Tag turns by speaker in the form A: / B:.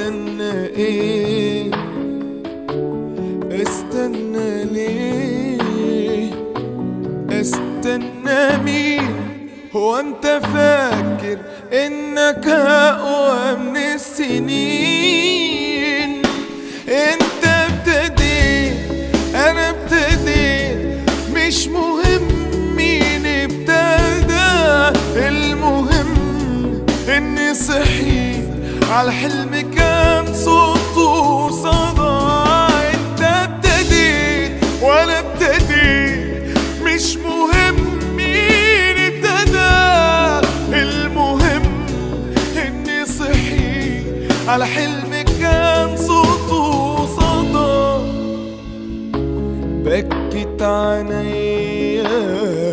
A: استنى ايه استنى ليه استنى مين هو انت فاكر انك اقوى من السنين انت ابتديت انا ابتديت مش مهم مين ابتدى المهم اني صحيت على حلم كان صوته صدى انت ابتديت وانا ابتديت مش مهم مين ابتدى المهم اني صحيت على حلم كان صوته صدى بكت عينيا